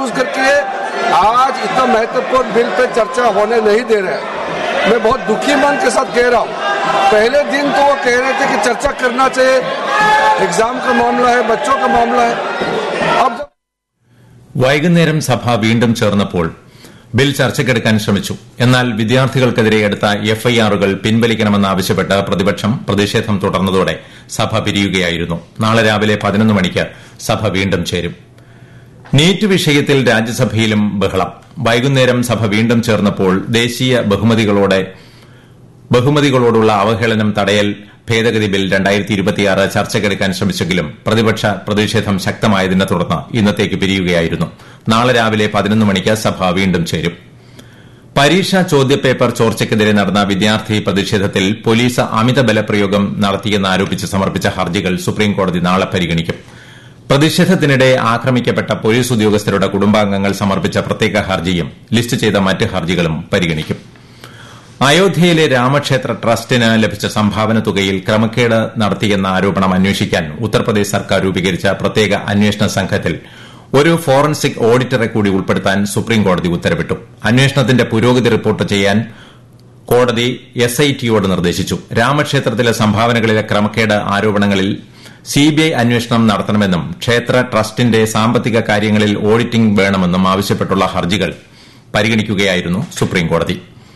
use करके आज इतना महत्वपूर्ण बिल पे चर्चा होने नहीं दे रहे हैं मैं बहुत दुखी मन के साथ कह रहा हूँ पहले दिन तो वो कह रहे थे कि चर्चा करना चाहिए एग्जाम का मामला है बच्चों का मामला है अब जब വൈകുന്നേരം സഭ വീണ്ടും ചേർന്നപ്പോൾ ബിൽ ചർച്ചയ്ക്കെടുക്കാൻ ശ്രമിച്ചു എന്നാൽ വിദ്യാർത്ഥികൾക്കെതിരെ എടുത്ത എഫ്ഐആറുകൾ പിൻവലിക്കണമെന്നാവശ്യപ്പെട്ട് പ്രതിപക്ഷം പ്രതിഷേധം തുടർന്നതോടെ സഭ പിരിയുകയായിരുന്നു നാളെ രാവിലെ പതിനൊന്ന് മണിക്ക് സഭ വീണ്ടും ചേരും നീറ്റ് വിഷയത്തിൽ രാജ്യസഭയിലും ബഹളം വൈകുന്നേരം സഭ വീണ്ടും ചേർന്നപ്പോൾ ദേശീയ ബഹുമതികളോടെ ബഹുമതികളോടുള്ള അവഹേളനം തടയൽ ഭേദഗതി ബിൽ ചർച്ചയ്ക്കെടുക്കാൻ ശ്രമിച്ചെങ്കിലും പ്രതിപക്ഷ പ്രതിഷേധം ശക്തമായതിനെ തുടർന്ന് ഇന്നത്തേക്ക് പിരിയുകയായിരുന്നു നാളെ രാവിലെ പതിനൊന്ന് മണിക്ക് സഭ വീണ്ടും ചേരും പരീക്ഷാ ചോദ്യപേപ്പർ ചോർച്ചയ്ക്കെതിരെ നടന്ന വിദ്യാർത്ഥി പ്രതിഷേധത്തിൽ പോലീസ് അമിത ബലപ്രയോഗം നടത്തിയെന്നാരോപിച്ച് സമർപ്പിച്ച ഹർജികൾ സുപ്രീംകോടതി നാളെ പരിഗണിക്കും പ്രതിഷേധത്തിനിടെ ആക്രമിക്കപ്പെട്ട പോലീസ് ഉദ്യോഗസ്ഥരുടെ കുടുംബാംഗങ്ങൾ സമർപ്പിച്ച പ്രത്യേക ഹർജിയും ലിസ്റ്റ് ചെയ്ത മറ്റ് ഹർജികളും പരിഗണിക്കും അയോധ്യയിലെ രാമക്ഷേത്ര ട്രസ്റ്റിന് ലഭിച്ച സംഭാവന തുകയിൽ ക്രമക്കേട് നടത്തിയെന്ന ആരോപണം അന്വേഷിക്കാൻ ഉത്തർപ്രദേശ് സർക്കാർ രൂപീകരിച്ച പ്രത്യേക അന്വേഷണ സംഘത്തിൽ ഒരു ഫോറൻസിക് ഓഡിറ്ററെ കൂടി ഉൾപ്പെടുത്താൻ സുപ്രീംകോടതി ഉത്തരവിട്ടു അന്വേഷണത്തിന്റെ പുരോഗതി റിപ്പോർട്ട് ചെയ്യാൻ കോടതി എസ്ഐടിയോട് നിർദ്ദേശിച്ചു രാമക്ഷേത്രത്തിലെ സംഭാവനകളിലെ ക്രമക്കേട് ആരോപണങ്ങളിൽ സിബിഐ അന്വേഷണം നടത്തണമെന്നും ക്ഷേത്ര ട്രസ്റ്റിന്റെ സാമ്പത്തിക കാര്യങ്ങളിൽ ഓഡിറ്റിംഗ് വേണമെന്നും ആവശ്യപ്പെട്ടുള്ള ഹർജികൾ പരിഗണിക്കുകയായിരുന്നു സുപ്രീംകോടതി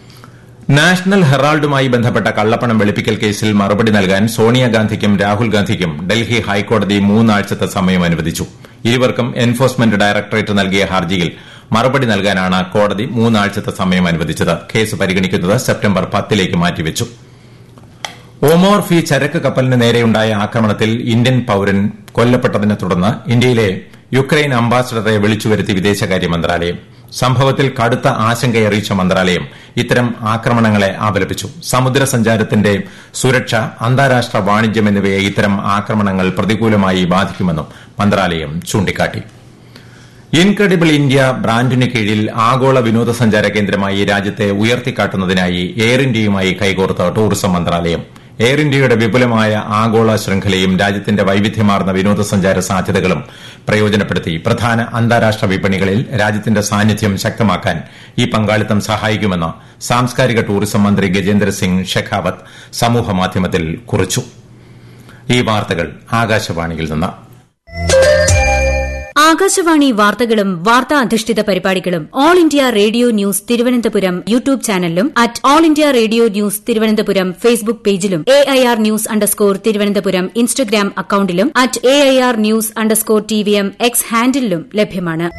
നാഷണൽ ഹെറാൾഡുമായി ബന്ധപ്പെട്ട കള്ളപ്പണം വെളുപ്പിക്കൽ കേസിൽ മറുപടി നൽകാൻ സോണിയാഗാന്ധിക്കും രാഹുൽ ഗാന്ധിക്കും ഡൽഹി ഹൈക്കോടതി മൂന്നാഴ്ചത്തെ സമയം അനുവദിച്ചു ഇരുവർക്കും എൻഫോഴ്സ്മെന്റ് ഡയറക്ടറേറ്റ് നൽകിയ ഹർജിയിൽ മറുപടി നൽകാനാണ് കോടതി മൂന്നാഴ്ചത്തെ സമയം അനുവദിച്ചത് കേസ് പരിഗണിക്കുന്നത് സെപ്റ്റംബർ പത്തിലേക്ക് മാറ്റിവച്ചു ഒമോർ ഫി ചരക്ക് കപ്പലിന് നേരെയുണ്ടായ ആക്രമണത്തിൽ ഇന്ത്യൻ പൌരൻ കൊല്ലപ്പെട്ടതിനെ തുടർന്ന് ഇന്ത്യയിലെ യുക്രൈൻ അംബാസഡറെ വിളിച്ചുവരുത്തി വിദേശകാര്യ മന്ത്രാലയം സംഭവത്തിൽ കടുത്ത ആശങ്കയറിയിച്ച മന്ത്രാലയം ഇത്തരം ആക്രമണങ്ങളെ അപലപിച്ചു സമുദ്ര സഞ്ചാരത്തിന്റെ സുരക്ഷ അന്താരാഷ്ട്ര വാണിജ്യം എന്നിവയെ ഇത്തരം ആക്രമണങ്ങൾ പ്രതികൂലമായി ബാധിക്കുമെന്നും മന്ത്രാലയം ചൂണ്ടിക്കാട്ടി ഇൻക്രെഡിബിൾ ഇന്ത്യ ബ്രാൻഡിന് കീഴിൽ ആഗോള വിനോദസഞ്ചാര കേന്ദ്രമായി രാജ്യത്തെ ഉയർത്തിക്കാട്ടുന്നതിനായി എയർ ഇന്ത്യയുമായി കൈകോർത്ത ടൂറിസം മന്ത്രാലയം എയർ ഇന്ത്യയുടെ വിപുലമായ ആഗോള ശൃംഖലയും രാജ്യത്തിന്റെ വൈവിധ്യമാർന്ന വിനോദസഞ്ചാര സാധ്യതകളും പ്രയോജനപ്പെടുത്തി പ്രധാന അന്താരാഷ്ട്ര വിപണികളിൽ രാജ്യത്തിന്റെ സാന്നിധ്യം ശക്തമാക്കാൻ ഈ പങ്കാളിത്തം സഹായിക്കുമെന്ന് സാംസ്കാരിക ടൂറിസം മന്ത്രി ഗജേന്ദ്ര സിംഗ് ഷെഖാവത്ത് സമൂഹമാധ്യമത്തിൽ കുറിച്ചു ഈ വാർത്തകൾ ആകാശവാണിയിൽ നിന്ന് ആകാശവാണി വാർത്തകളും വാർത്താ അധിഷ്ഠിത പരിപാടികളും all India radio news Thiruvananthapuram YouTube ചാനലിലും at all India radio news Thiruvananthapuram Facebook പേജിലും A I R news underscore Thiruvananthapuram Instagram അക്കൌണ്ടിലും at A I R news underscore T V M X ഹാൻഡിലും ലഭ്യമാണ്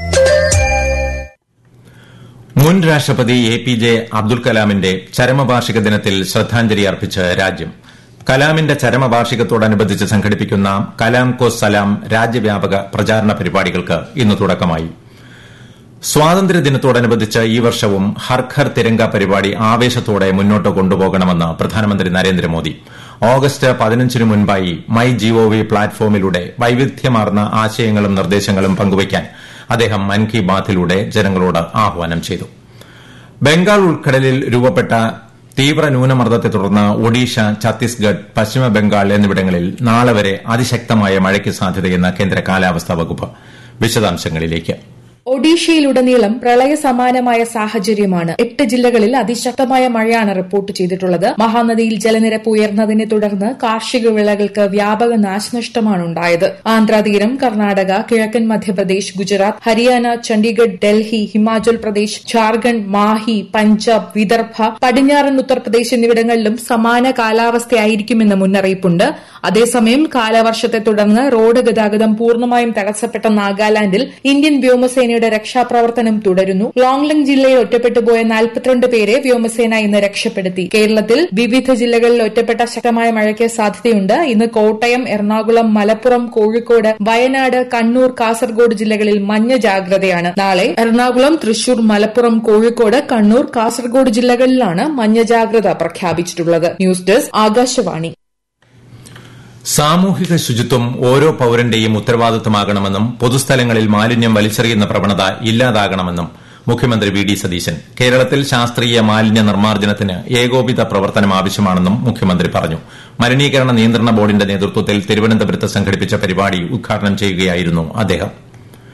മുൻ രാഷ്ട്രപതി എ പി ജെ അബ്ദുൽ കലാമിന്റെ ചരമവാർഷിക ദിനത്തിൽ ശ്രദ്ധാഞ്ജലി അർപ്പിച്ച് രാജ്യം കലാമിന്റെ ചരമവാർഷികത്തോടനുബന്ധിച്ച് സംഘടിപ്പിക്കുന്ന കലാം കോ സലാം രാജ്യവ്യാപക പ്രചാരണ പരിപാടികൾക്ക് ഇന്ന് തുടക്കമായി സ്വാതന്ത്ര്യദിനത്തോടനുബന്ധിച്ച് ഈ വർഷവും ഹർ ഘർ തിരങ്ക പരിപാടി ആവേശത്തോടെ മുന്നോട്ട് കൊണ്ടുപോകണമെന്ന് പ്രധാനമന്ത്രി നരേന്ദ്രമോദി ഓഗസ്റ്റ് പതിനഞ്ചിനു മുൻപായി മൈ ജിഒവി പ്ലാറ്റ്ഫോമിലൂടെ വൈവിധ്യമാർന്ന ആശയങ്ങളും നിർദ്ദേശങ്ങളും പങ്കുവയ്ക്കാൻ അദ്ദേഹം മൻ കി ബാത്തിലൂടെ ജനങ്ങളോട് ആഹ്വാനം ചെയ്തു ബംഗാൾ ഉൾക്കടലിൽ രൂപപ്പെട്ട തീവ്ര ന്യൂനമർദ്ദത്തെ തുടർന്ന് ഒഡീഷ ഛത്തീസ്ഗഡ് പശ്ചിമ ബംഗാൾ എന്നിവിടങ്ങളിൽ നാളെ വരെ അതിശക്തമായ മഴയ്ക്ക് സാധ്യതയെന്ന് കേന്ദ്ര കാലാവസ്ഥാ വകുപ്പ് വിശദാംശങ്ങളിലേക്ക് ഒഡീഷയിലുടനീളം പ്രളയ സമാനമായ സാഹചര്യമാണ് എട്ട് ജില്ലകളിൽ അതിശക്തമായ മഴയാണ് റിപ്പോർട്ട് ചെയ്തിട്ടുള്ളത് മഹാനദിയിൽ ജലനിരപ്പ് ഉയർന്നതിനെ തുടർന്ന് കാർഷിക വിളകൾക്ക് വ്യാപക നാശനഷ്ടമാണ് ഉണ്ടായത് ആന്ധ്രാതീരം കർണാടക കിഴക്കൻ മധ്യപ്രദേശ് ഗുജറാത്ത് ഹരിയാന ചണ്ഡീഗഡ് ഡൽഹി ഹിമാചൽ പ്രദേശ് ജാർഖണ്ഡ് മാഹി പഞ്ചാബ് വിദർഭ പടിഞ്ഞാറൻ ഉത്തർപ്രദേശ് എന്നിവിടങ്ങളിലും സമാന കാലാവസ്ഥയായിരിക്കുമെന്ന് മുന്നറിയിപ്പുണ്ട് അതേസമയം കാലവർഷത്തെ തുടർന്ന് റോഡ് ഗതാഗതം പൂർണ്ണമായും തടസ്സപ്പെട്ട നാഗാലാൻഡിൽ ഇന്ത്യൻ വ്യോമസേനയുടെ രക്ഷാപ്രവർത്തനം തുടരുന്നു ലോങ്ലങ് ജില്ലയിൽ ഒറ്റപ്പെട്ടുപോയ നാൽപ്പത്തിരണ്ട് പേരെ വ്യോമസേന ഇന്ന് രക്ഷപ്പെടുത്തി കേരളത്തിൽ വിവിധ ജില്ലകളിൽ ഒറ്റപ്പെട്ട ശക്തമായ മഴയ്ക്ക് സാധ്യതയുണ്ട് ഇന്ന് കോട്ടയം എറണാകുളം മലപ്പുറം കോഴിക്കോട് വയനാട് കണ്ണൂർ കാസർഗോഡ് ജില്ലകളിൽ മഞ്ഞ ജാഗ്രതയാണ് നാളെ എറണാകുളം തൃശൂർ മലപ്പുറം കോഴിക്കോട് കണ്ണൂർ കാസർഗോഡ് ജില്ലകളിലാണ് മഞ്ഞ ജാഗ്രത പ്രഖ്യാപിച്ചിട്ടുള്ളത് ന്യൂസ് ഡെസ്ക് ആകാശവാണി സാമൂഹിക ശുചിത്വം ഓരോ പൌരന്റെയും ഉത്തരവാദിത്തമാകണമെന്നും പൊതുസ്ഥലങ്ങളിൽ മാലിന്യം വലിച്ചെറിയുന്ന പ്രവണത ഇല്ലാതാകണമെന്നും മുഖ്യമന്ത്രി വി ഡി സതീശൻ കേരളത്തിൽ ശാസ്ത്രീയ മാലിന്യ നിർമ്മാർജ്ജനത്തിന് ഏകോപിത പ്രവർത്തനം ആവശ്യമാണെന്നും മുഖ്യമന്ത്രി പറഞ്ഞു മലിനീകരണ നിയന്ത്രണ ബോർഡിന്റെ നേതൃത്വത്തിൽ തിരുവനന്തപുരത്ത് സംഘടിപ്പിച്ച പരിപാടി ഉദ്ഘാടനം ചെയ്യുകയായിരുന്നു അദ്ദേഹം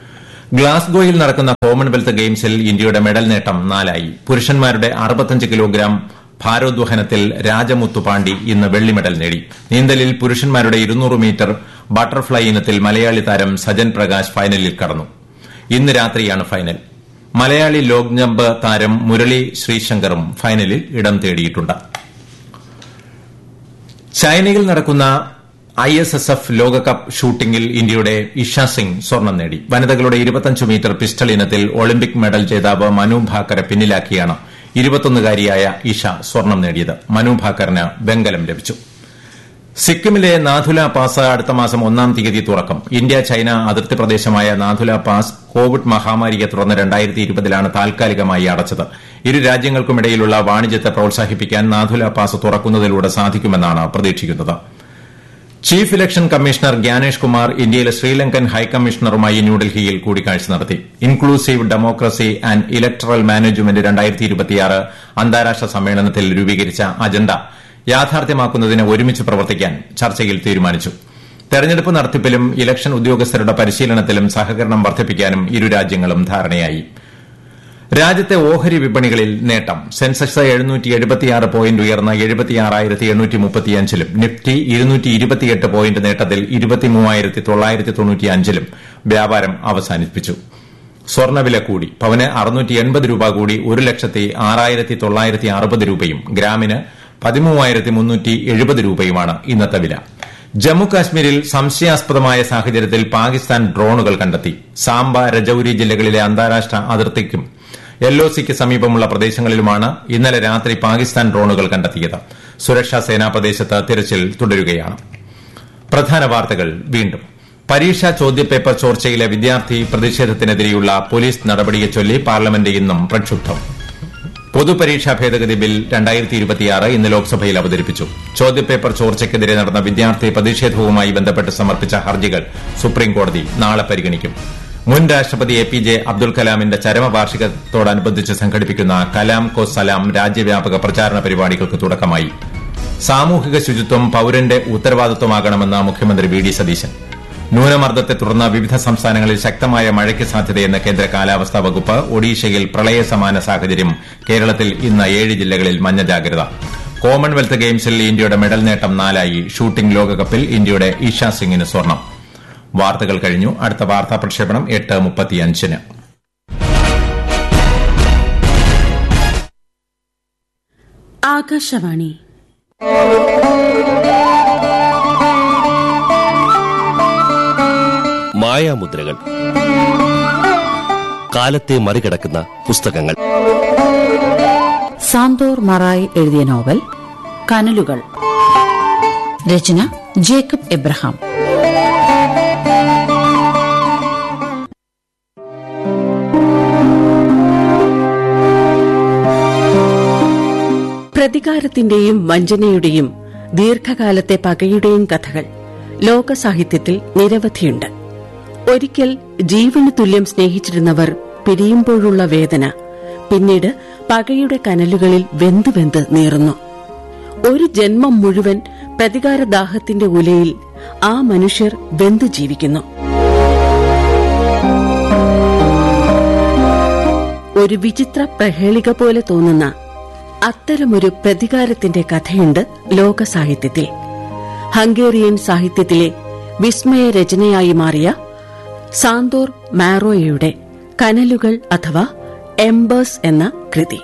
ഗ്ലാസ്ഗോയിൽ നടക്കുന്ന കോമൺവെൽത്ത് ഗെയിംസിൽ ഇന്ത്യയുടെ മെഡൽ നേട്ടം നാലായി പുരുഷന്മാരുടെ അറുപത്തഞ്ച് കിലോഗ്രാം ഭാരോദ്വഹനത്തിൽ രാജമുത്തുപാണ്ഡി ഇന്ന് വെള്ളി മെഡൽ നേടി നീന്തലിൽ പുരുഷന്മാരുടെ ഇരുന്നൂറ് മീറ്റർ ബട്ടർഫ്ലൈ ഇനത്തിൽ മലയാളി താരം സജൻ പ്രകാശ് ഫൈനലിൽ കടന്നു ഇന്ന് രാത്രിയാണ് ഫൈനൽ മലയാളി ലോങ് ജമ്പ് താരം മുരളി ശ്രീശങ്കറും ഫൈനലിൽ ഇടം തേടിയിട്ടുണ്ട് ചൈനയിൽ നടക്കുന്ന ഐ എസ് എസ് എഫ് ലോകകപ്പ് ഷൂട്ടിംഗിൽ ഇന്ത്യയുടെ ഇഷ സിംഗ് സ്വർണം നേടി വനിതകളുടെ ഇരുപത്തഞ്ച് മീറ്റർ പിസ്റ്റൾ ഇനത്തിൽ ഒളിമ്പിക് മെഡൽ ജേതാവ് മനു ഭാക്കറെ പിന്നിലാക്കിയാണ് ഇരുപത്തൊന്നുകാരിയായ ഇഷ സ്വർണം നേടിയത് മനു ഭാക്കറിന് വെങ്കലം ലഭിച്ചു സിക്കിമിലെ നാഥുല പാസ് അടുത്ത മാസം ഒന്നാം തീയതി തുറക്കും ഇന്ത്യ ചൈന അതിർത്തി പ്രദേശമായ നാഥുല പാസ് കോവിഡ് മഹാമാരിയെ തുടർന്ന് രണ്ടായിരത്തി ഇരുപതിലാണ് താൽക്കാലികമായി അടച്ചത് ഇരു രാജ്യങ്ങൾക്കുമിടയിലുള്ള വാണിജ്യത്തെ പ്രോത്സാഹിപ്പിക്കാൻ നാഥുല പാസ് തുറക്കുന്നതിലൂടെ സാധിക്കുമെന്നാണ് പ്രതീക്ഷിക്കുന്നത് chief election commissioner Gyanesh Kumar ഇന്ത്യയിലെ ശ്രീലങ്കൻ ഹൈക്കമ്മീഷണറുമായി ന്യൂഡൽഹിയിൽ കൂടിക്കാഴ്ച നടത്തി inclusive democracy and electoral management അന്താരാഷ്ട്ര സമ്മേളനത്തിൽ രൂപീകരിച്ച അജണ്ട യാഥാർത്ഥ്യമാക്കുന്നതിന് ഒരുമിച്ച് പ്രവർത്തിക്കാൻ ചർച്ചയിൽ തീരുമാനിച്ചു തെരഞ്ഞെടുപ്പ് നടത്തിപ്പിലും ഇലക്ഷൻ ഉദ്യോഗസ്ഥരുടെ പരിശീലനത്തിലും സഹകരണം വർദ്ധിപ്പിക്കാനും ഇരു രാജ്യങ്ങളും ധാരണയായി രാജ്യത്തെ ഓഹരി വിപണികളിൽ നേട്ടം സെൻസെക്സ് പോയിന്റ് ഉയർന്ന ലും നിഫ്റ്റി പോയിന്റ് നേട്ടത്തിൽ ലും വ്യാപാരം അവസാനിപ്പിച്ചു സ്വർണ്ണവില കൂടി പവന് രൂപ കൂടി ഒരു ലക്ഷത്തി ആറായിരത്തി തൊള്ളായിരത്തി അറുപത് രൂപയും ഗ്രാമിന് പതിമൂവായിരത്തി മുന്നൂറ്റി എഴുപത് രൂപയുമാണ് ഇന്നത്തെ വില ജമ്മുകാശ്മീരിൽ സംശയാസ്പദമായ സാഹചര്യത്തിൽ പാകിസ്ഥാൻ ഡ്രോണുകൾ കണ്ടെത്തി സാംബ രജൌരി ജില്ലകളിലെ അന്താരാഷ്ട്ര അതിർത്തിക്കും എൽഒസിക്ക് സമീപമുള്ള പ്രദേശങ്ങളിലുമാണ് ഇന്നലെ രാത്രി പാകിസ്ഥാൻ ഡ്രോണുകൾ കണ്ടെത്തിയത് സുരക്ഷാ സേനാ പ്രദേശത്ത് തിരച്ചിൽ തുടരുകയാണ് പ്രധാന വാർത്തകൾ വീണ്ടും പരീക്ഷാ ചോദ്യപേപ്പർ ചോർച്ചയിലെ വിദ്യാർത്ഥി പ്രതിഷേധത്തിനെതിരെയുള്ള പോലീസ് നടപടിയെച്ചൊല്ലി പാർലമെന്റ് ഇന്നും പ്രക്ഷുബ്ധം പൊതുപരീക്ഷാ ഭേദഗതി ബിൽ ഇന്ന് ലോക്സഭയിൽ അവതരിപ്പിച്ചു ചോദ്യപേപ്പർ ചോർച്ചയ്ക്കെതിരെ നടന്ന വിദ്യാർത്ഥി പ്രതിഷേധവുമായി ബന്ധപ്പെട്ട് സമർപ്പിച്ച ഹർജികൾ സുപ്രീംകോടതി നാളെ പരിഗണിക്കും മുൻ രാഷ്ട്രപതി എ പി ജെ അബ്ദുൽ കലാമിന്റെ ചരമവാർഷികത്തോടനുബന്ധിച്ച് സംഘടിപ്പിക്കുന്ന കലാം കോ സലാം രാജ്യവ്യാപക പ്രചാരണ പരിപാടികൾക്ക് തുടക്കമായി സാമൂഹിക ശുചിത്വം പൌരന്റെ ഉത്തരവാദിത്വമാകണമെന്ന് മുഖ്യമന്ത്രി വി ഡി സതീശൻ ന്യൂനമർദ്ദത്തെ തുടർന്ന് വിവിധ സംസ്ഥാനങ്ങളിൽ ശക്തമായ മഴയ്ക്ക് സാധ്യതയെന്ന് കേന്ദ്ര കാലാവസ്ഥാ വകുപ്പ് ഒഡീഷയിൽ പ്രളയസമാന സാഹചര്യം കേരളത്തിൽ ഇന്ന് ഏഴ് ജില്ലകളിൽ മഞ്ഞ ജാഗ്രത കോമൺവെൽത്ത് ഗെയിംസിൽ ഇന്ത്യയുടെ മെഡൽ നേട്ടം നാലായി ഷൂട്ടിംഗ് ലോകകപ്പിൽ ഇന്ത്യയുടെ ഇഷ സിംഗിന് സ്വർണം വാർത്തകൾ കഴിഞ്ഞു അടുത്ത വാർത്താ പ്രക്ഷേപണം എട്ട് മുപ്പത്തിയഞ്ചിന് ആകാശവാണി മായാമുദ്രകൾ കാലത്തെ മറികടക്കുന്ന പുസ്തകങ്ങൾ സാന്തോർ മറായി എഴുതിയ നോവൽ കനലുകൾ രചന ജേക്കബ് എബ്രഹാം പ്രതികാരത്തിന്റെയും വഞ്ചനയുടെയും ദീർഘകാലത്തെ പകയുടെയും കഥകൾ ലോക സാഹിത്യത്തിൽ നിരവധിയുണ്ട് ഒരിക്കൽ ജീവന് തുല്യം സ്നേഹിച്ചിരുന്നവർ പിരിയുമ്പോഴുള്ള വേദന പിന്നീട് പകയുടെ കനലുകളിൽ വെന്ത് വെന്ത് നീറുന്നു ഒരു ജന്മം മുഴുവൻ പ്രതികാരദാഹത്തിന്റെ ഉലയിൽ ആ മനുഷ്യർ വെന്തു ജീവിക്കുന്നു ഒരു വിചിത്ര പ്രഹേളിക പോലെ തോന്നുന്ന അത്തരമൊരു പ്രതികാരത്തിന്റെ കഥയുണ്ട് ലോക സാഹിത്യത്തിൽ ഹംഗേറിയൻ സാഹിത്യത്തിലെ വിസ്മയ രചനയായി മാറിയ സാന്തോർ മാറോയയുടെ കനലുകൾ അഥവാ എംബേഴ്സ് എന്ന കൃതി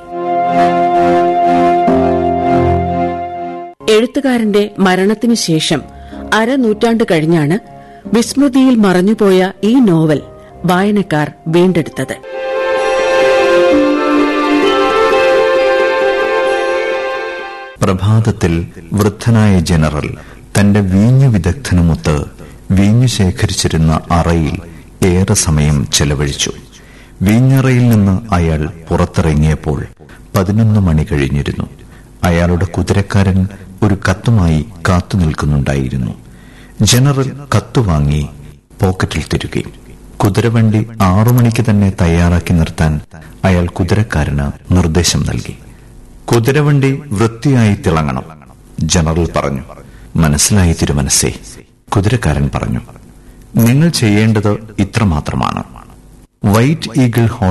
എഴുത്തുകാരന്റെ മരണത്തിനു ശേഷം അരനൂറ്റാണ്ട് കഴിഞ്ഞാണ് വിസ്മൃതിയിൽ മറഞ്ഞുപോയ ഈ നോവൽ വായനക്കാർ വീണ്ടെടുത്തത് പ്രഭാതത്തിൽ വൃദ്ധനായ ജനറൽ തന്റെ വീഞ്ഞു വിദഗ്ധനുമൊത്ത് വീഞ്ഞു ശേഖരിച്ചിരുന്ന അറയിൽ ഏറെ സമയം ചെലവഴിച്ചു വീഞ്ഞറയിൽ നിന്ന് അയാൾ പുറത്തിറങ്ങിയപ്പോൾ പതിനൊന്ന് മണി കഴിഞ്ഞിരുന്നു അയാളുടെ കുതിരക്കാരൻ ഒരു കത്തുമായി കാത്തു നിൽക്കുന്നുണ്ടായിരുന്നു ജനറൽ കത്തു വാങ്ങി പോക്കറ്റിൽ തിരുകി കുതിരവണ്ടി ആറു മണിക്ക് തന്നെ തയ്യാറാക്കി നിർത്താൻ അയാൾ കുതിരക്കാരന് നിർദ്ദേശം നൽകി കുതിരവണ്ടി വൃത്തിയായി തിളങ്ങണം ജനറൽ പറഞ്ഞു മനസ്സിലായി തിരുമനസ്സേ കുതിരക്കാരൻ പറഞ്ഞു നിങ്ങൾ ചെയ്യേണ്ടത് ഇത്രമാത്രമാണ് വൈറ്റ് ഈഗിൾ